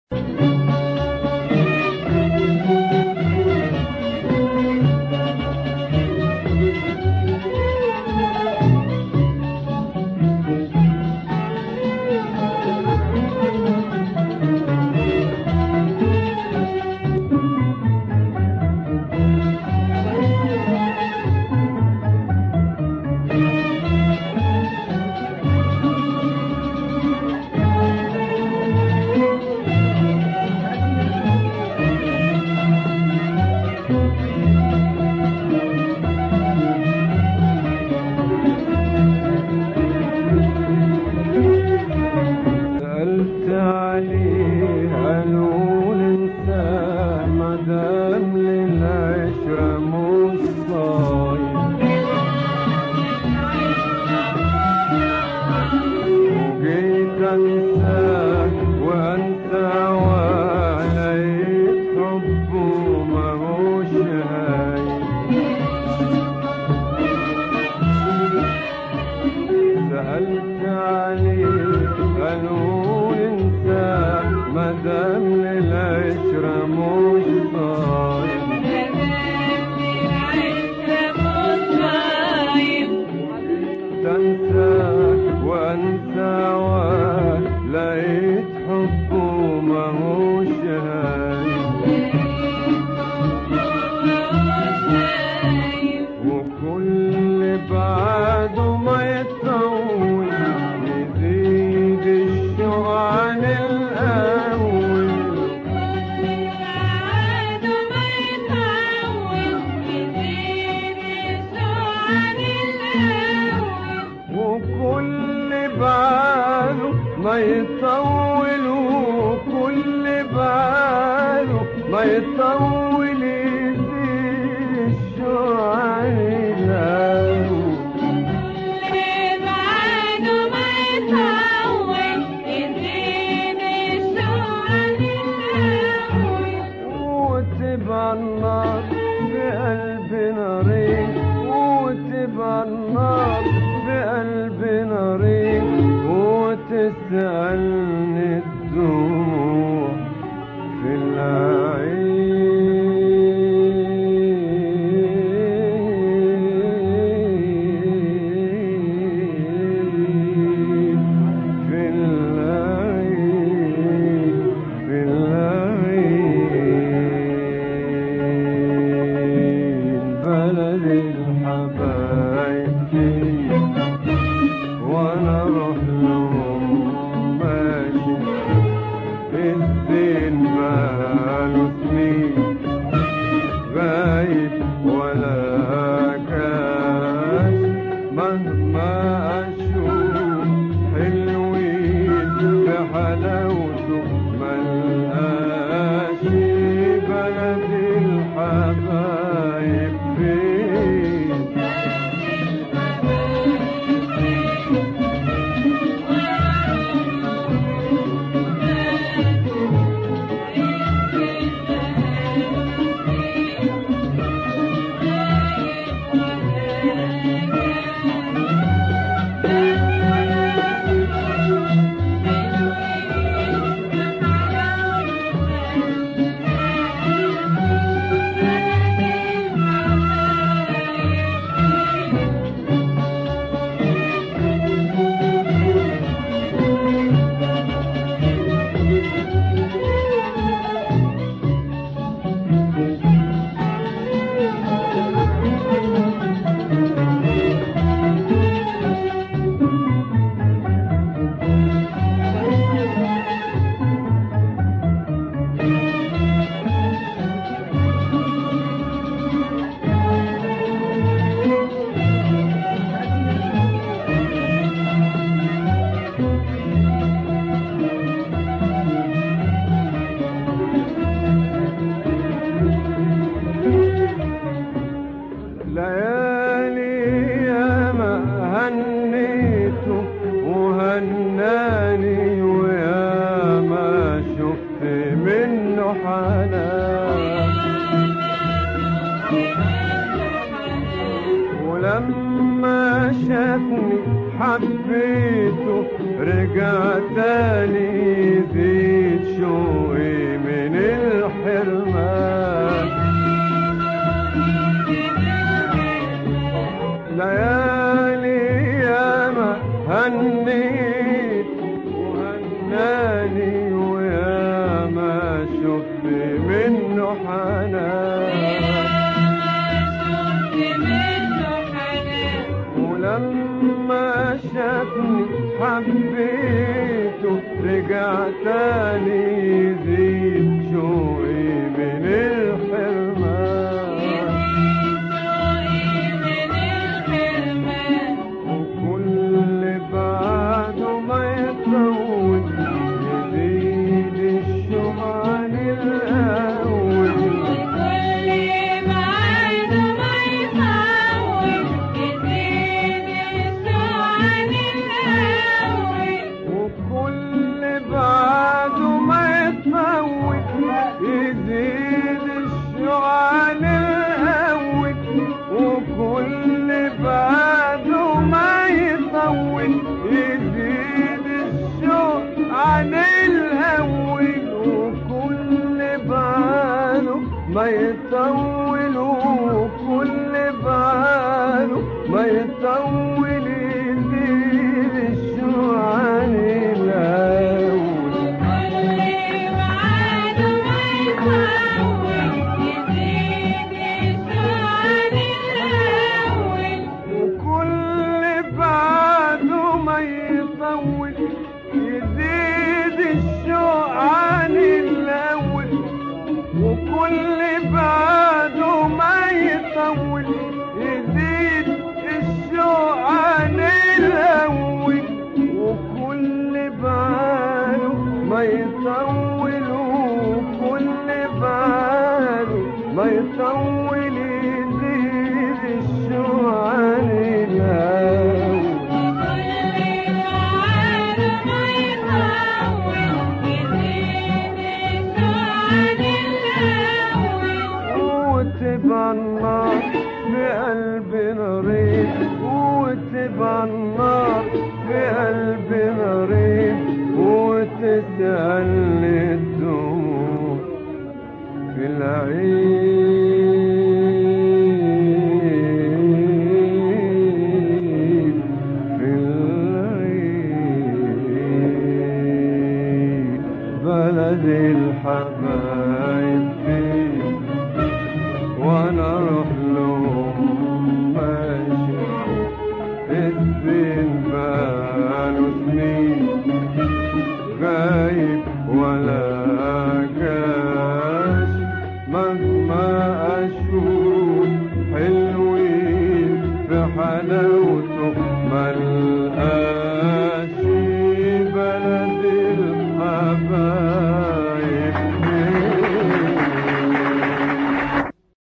سألت عليه قالوا انسى مدام للعشرة مش صايم وجيت انساك وانت وعليك حبه ماهوش هايم سألت عليه قالوا انسى مدام للعشرة مش صايم تنسى وانسى ولقيت حبه ماهوش هايم وكل بعده ما يطول يزيد الشوق عن الأول وكل باله ما يطول وكل باله ما يطول يزيد الشوق عن الأول وتبقى النار في قلبي نارين وتبقى النار في قلبي نارين وتسألني الدموع في العين في العين في العين بلد الحبايب فيه وانا اروح لهم ماشي الزين ماله سنين غايب ولا كاش مهما اشوف حلوين بحلاوته ملقاش بلد الحبايب فين ولما شافني حبيته رجع تاني يزيد شوقي ما يطول وكل باله ما يطول يزيد الشوق عن الأول وكل بعده ما يطول يزيد الشوق عن الأول وكل بعده ما يطول يزيد الشوق عن الأول وكل بعده ما يطول وكل بعده ما يطول يزيد الشوق عن الأول وتبع النار بقلبنا ريح وتبع النار بقلبنا ريح وتسألني الدموع في العيد في العيد بلد الحبايب فيه وانا اروح لهم ماشي السن بقاله سنين غايب ولا جاش مهما اشوف حلوين في حلاوته ملقاش بلد الحبايب